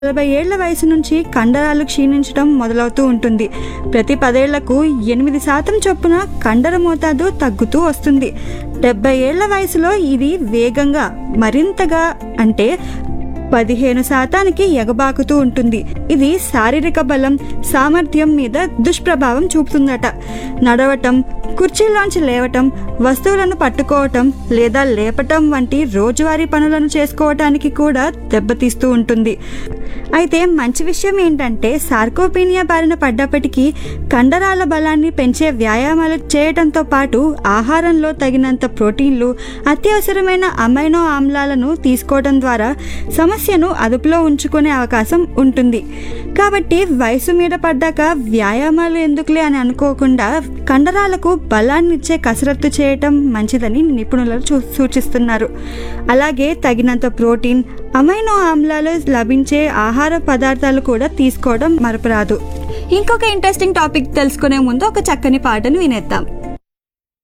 నలభై ఏళ్ల వయసు నుంచి కండరాలు క్షీణించడం మొదలవుతూ ఉంటుంది ప్రతి పదేళ్లకు ఎనిమిది శాతం చొప్పున కండర మోతాదు తగ్గుతూ వస్తుంది డెబ్బై ఏళ్ల వయసులో ఇది వేగంగా మరింతగా అంటే పదిహేను శాతానికి ఎగబాకుతూ ఉంటుంది ఇది శారీరక బలం సామర్థ్యం మీద దుష్ప్రభావం చూపుతుందట నడవటం కుర్చీలోంచి లేవటం వస్తువులను పట్టుకోవటం లేదా లేపటం వంటి రోజువారీ పనులను చేసుకోవటానికి కూడా దెబ్బతీస్తూ ఉంటుంది అయితే మంచి విషయం ఏంటంటే సార్కోపీనియా బారిన పడ్డప్పటికీ కండరాల బలాన్ని పెంచే వ్యాయామాలు చేయటంతో పాటు ఆహారంలో తగినంత ప్రోటీన్లు అత్యవసరమైన అమైనో ఆమ్లాలను తీసుకోవడం ద్వారా సమస్యను అదుపులో ఉంచుకునే అవకాశం ఉంటుంది కాబట్టి వయసు మీద పడ్డాక వ్యాయామాలు ఎందుకులే అని అనుకోకుండా కండరాలకు బలాన్ని ఇచ్చే కసరత్తు చేయటం మంచిదని నిపుణులు చూ- సూచిస్తున్నారు అలాగే తగినంత ప్రోటీన్ అమైనో ఆమ్లాలు లభించే ఆహార పదార్థాలు కూడా తీసుకోవడం మరపరాదు ఇంకొక ఇంట్రెస్టింగ్ టాపిక్ తెలుసుకునే ముందు ఒక చక్కని పాటను వినేద్దాం